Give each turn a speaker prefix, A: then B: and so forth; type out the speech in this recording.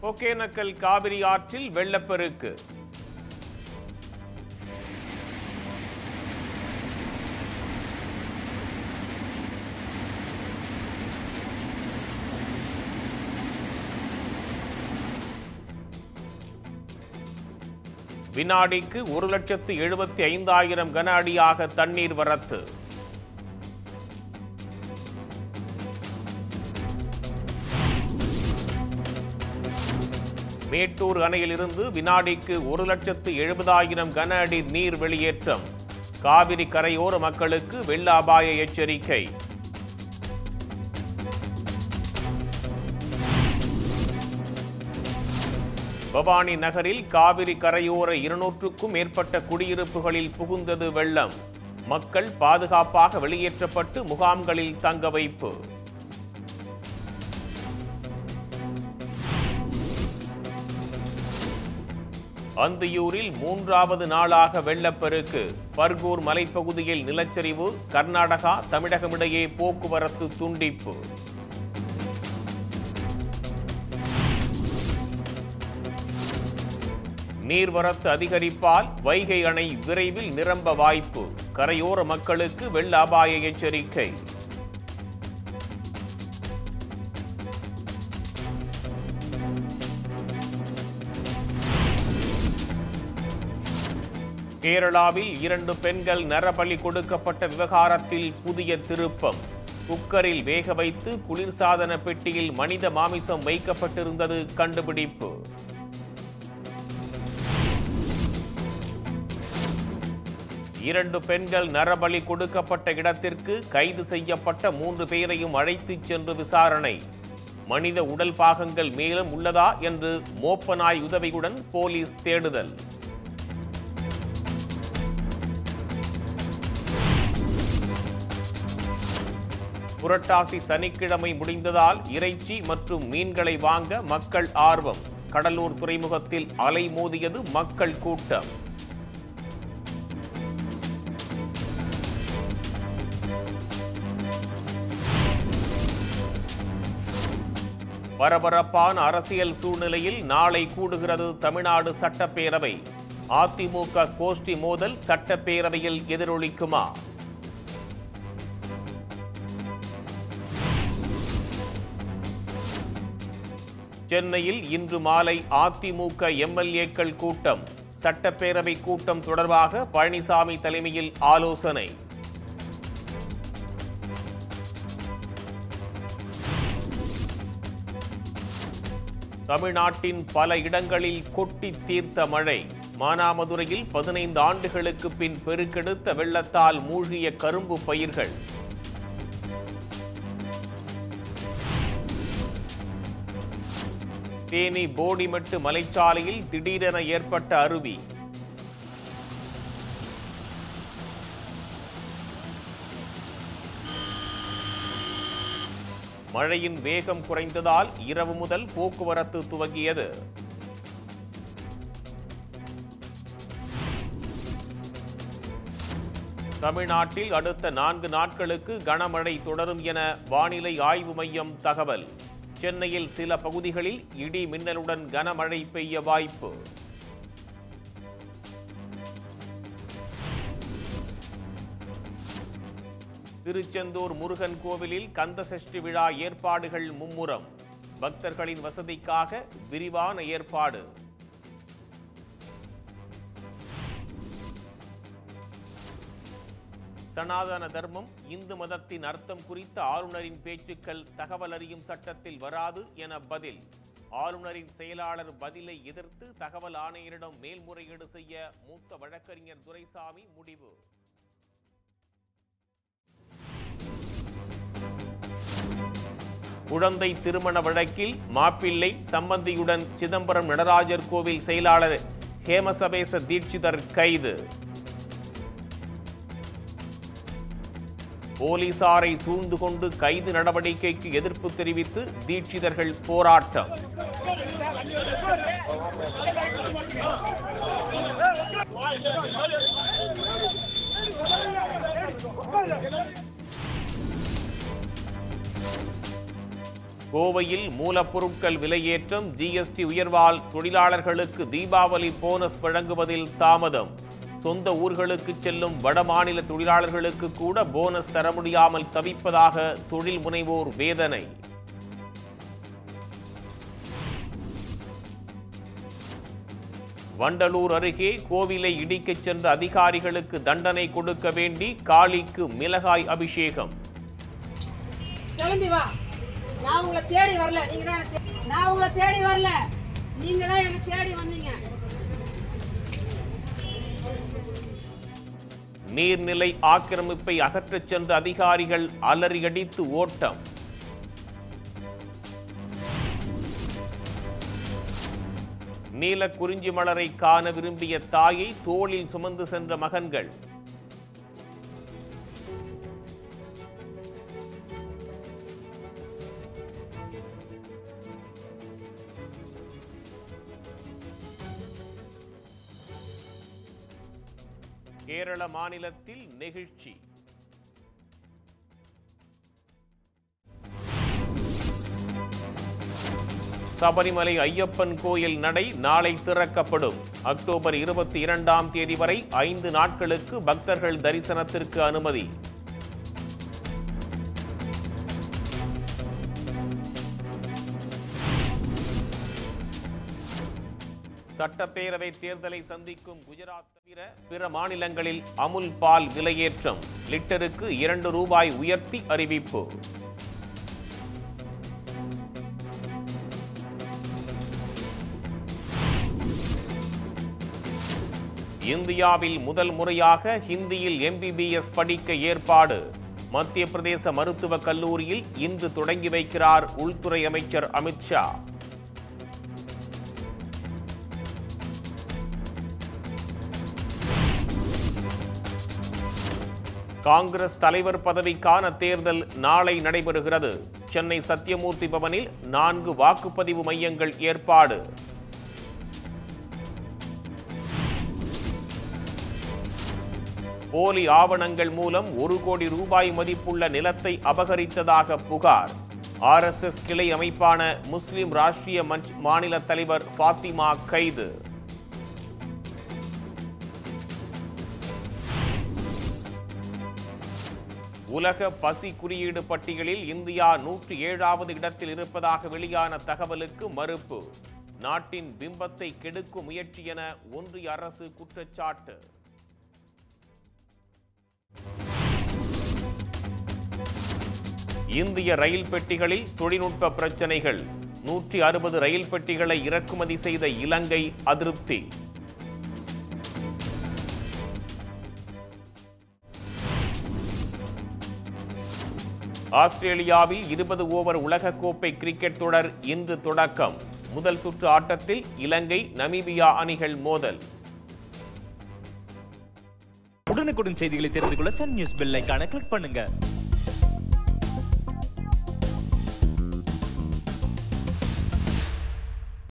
A: ஒகேனக்கல் காவிரி ஆற்றில் வெள்ளப்பெருக்கு வினாடிக்கு ஒரு லட்சத்து எழுபத்தி ஐந்தாயிரம் கன அடியாக தண்ணீர் வரத்து மேட்டூர் அணையிலிருந்து வினாடிக்கு ஒரு லட்சத்து எழுபதாயிரம் கன அடி நீர் வெளியேற்றம் காவிரி கரையோர மக்களுக்கு வெள்ள அபாய எச்சரிக்கை பவானி நகரில் காவிரி கரையோர இருநூற்றுக்கும் மேற்பட்ட குடியிருப்புகளில் புகுந்தது வெள்ளம் மக்கள் பாதுகாப்பாக வெளியேற்றப்பட்டு முகாம்களில் தங்க வைப்பு அந்தியூரில் மூன்றாவது நாளாக வெள்ளப்பெருக்கு பர்கூர் மலைப்பகுதியில் நிலச்சரிவு கர்நாடகா தமிழகமிடையே போக்குவரத்து துண்டிப்பு நீர்வரத்து அதிகரிப்பால் வைகை அணை விரைவில் நிரம்ப வாய்ப்பு கரையோர மக்களுக்கு வெள்ள அபாய எச்சரிக்கை கேரளாவில் இரண்டு பெண்கள் நரபலி கொடுக்கப்பட்ட விவகாரத்தில் புதிய திருப்பம் குக்கரில் வேக வைத்து குளிர்சாதன பெட்டியில் மனித மாமிசம் வைக்கப்பட்டிருந்தது கண்டுபிடிப்பு இரண்டு பெண்கள் நரபலி கொடுக்கப்பட்ட இடத்திற்கு கைது செய்யப்பட்ட மூன்று பேரையும் அழைத்துச் சென்று விசாரணை மனித உடல் பாகங்கள் மேலும் உள்ளதா என்று மோப்பநாய் உதவியுடன் போலீஸ் தேடுதல் புரட்டாசி சனிக்கிழமை முடிந்ததால் இறைச்சி மற்றும் மீன்களை வாங்க மக்கள் ஆர்வம் கடலூர் துறைமுகத்தில் அலை மோதியது மக்கள் கூட்டம் பரபரப்பான அரசியல் சூழ்நிலையில் நாளை கூடுகிறது தமிழ்நாடு சட்டப்பேரவை அதிமுக கோஷ்டி மோதல் சட்டப்பேரவையில் எதிரொலிக்குமா சென்னையில் இன்று மாலை அதிமுக எம்எல்ஏக்கள் கூட்டம் சட்டப்பேரவை கூட்டம் தொடர்பாக பழனிசாமி தலைமையில் ஆலோசனை தமிழ்நாட்டின் பல இடங்களில் கொட்டி தீர்த்த மழை மானாமதுரையில் பதினைந்து ஆண்டுகளுக்கு பின் பெருக்கெடுத்த வெள்ளத்தால் மூழ்கிய கரும்பு பயிர்கள் தேனி போடிமெட்டு மலைச்சாலையில் திடீரென ஏற்பட்ட அருவி மழையின் வேகம் குறைந்ததால் இரவு முதல் போக்குவரத்து துவங்கியது தமிழ்நாட்டில் அடுத்த நான்கு நாட்களுக்கு கனமழை தொடரும் என வானிலை ஆய்வு மையம் தகவல் சென்னையில் சில பகுதிகளில் இடி மின்னலுடன் கனமழை பெய்ய வாய்ப்பு திருச்செந்தூர் முருகன் கோவிலில் கந்த சஷ்டி விழா ஏற்பாடுகள் மும்முரம் பக்தர்களின் வசதிக்காக விரிவான ஏற்பாடு சனாதன தர்மம் இந்து மதத்தின் அர்த்தம் குறித்த ஆளுநரின் பேச்சுக்கள் தகவல் அறியும் சட்டத்தில் வராது என பதில் ஆளுநரின் செயலாளர் பதிலை எதிர்த்து தகவல் ஆணையரிடம் மேல்முறையீடு செய்ய மூத்த வழக்கறிஞர் துரைசாமி முடிவு குழந்தை திருமண வழக்கில் மாப்பிள்ளை சம்பந்தியுடன் சிதம்பரம் நடராஜர் கோவில் செயலாளர் ஹேமசபேச தீட்சிதர் கைது போலீசாரை சூழ்ந்து கொண்டு கைது நடவடிக்கைக்கு எதிர்ப்பு தெரிவித்து தீட்சிதர்கள் போராட்டம் கோவையில் மூலப்பொருட்கள் விலையேற்றம் ஜிஎஸ்டி உயர்வால் தொழிலாளர்களுக்கு தீபாவளி போனஸ் வழங்குவதில் தாமதம் சொந்த ஊர்களுக்கு செல்லும் வடமாநில தொழிலாளர்களுக்கு கூட போனஸ் தர முடியாமல் தவிப்பதாக தொழில் முனைவோர் வேதனை வண்டலூர் அருகே கோவிலை இடிக்கச் சென்ற அதிகாரிகளுக்கு தண்டனை கொடுக்க வேண்டி காளிக்கு மிளகாய் அபிஷேகம்
B: கிளம்பி வா நான் உங்களை தேடி வரல நீங்க தான் என்னை தே- நான் உங்களை தேடி வரல நீங்க தான் என்ன தேடி வந்தீங்க
A: நீர்நிலை ஆக்கிரமிப்பை அகற்றச் சென்ற அதிகாரிகள் அலறியடித்து ஓட்டம் நீல குறிஞ்சி மலரை காண விரும்பிய தாயை தோளில் சுமந்து சென்ற மகன்கள் கேரள மாநிலத்தில் நெகிழ்ச்சி சபரிமலை ஐயப்பன் கோயில் நடை நாளை திறக்கப்படும் அக்டோபர் இருபத்தி இரண்டாம் தேதி வரை ஐந்து நாட்களுக்கு பக்தர்கள் தரிசனத்திற்கு அனுமதி சட்டப்பேரவை தேர்தலை சந்திக்கும் குஜராத் தவிர பிற மாநிலங்களில் அமுல் பால் விலையேற்றம் லிட்டருக்கு இரண்டு ரூபாய் உயர்த்தி அறிவிப்பு இந்தியாவில் முதல் முறையாக ஹிந்தியில் எம்பிபிஎஸ் படிக்க ஏற்பாடு மத்திய பிரதேச மருத்துவக் கல்லூரியில் இன்று தொடங்கி வைக்கிறார் உள்துறை அமைச்சர் அமித்ஷா காங்கிரஸ் தலைவர் பதவிக்கான தேர்தல் நாளை நடைபெறுகிறது சென்னை சத்தியமூர்த்தி பவனில் நான்கு வாக்குப்பதிவு மையங்கள் ஏற்பாடு போலி ஆவணங்கள் மூலம் ஒரு கோடி ரூபாய் மதிப்புள்ள நிலத்தை அபகரித்ததாக புகார் ஆர்எஸ்எஸ் கிளை அமைப்பான முஸ்லிம் ராஷ்டிரிய மஞ்ச் மாநில தலைவர் ஃபாத்திமா கைது உலக பசி குறியீடு பட்டியலில் இந்தியா நூற்றி ஏழாவது இடத்தில் இருப்பதாக வெளியான தகவலுக்கு மறுப்பு நாட்டின் பிம்பத்தை கெடுக்கும் முயற்சி என ஒன்றிய அரசு குற்றச்சாட்டு இந்திய ரயில் பெட்டிகளில் தொழில்நுட்ப பிரச்சனைகள் நூற்றி அறுபது ரயில் பெட்டிகளை இறக்குமதி செய்த இலங்கை அதிருப்தி ஆஸ்திரேலியாவில் இருபது ஓவர் உலகக்கோப்பை கிரிக்கெட் தொடர் இன்று தொடக்கம் முதல் சுற்று ஆட்டத்தில் இலங்கை நமீபியா அணிகள் மோதல்
C: உடனுக்குடன் செய்திகளை தெரிந்து கொள்ள சன் நியூஸ் பெல் ஐகானை கிளிக் பண்ணுங்க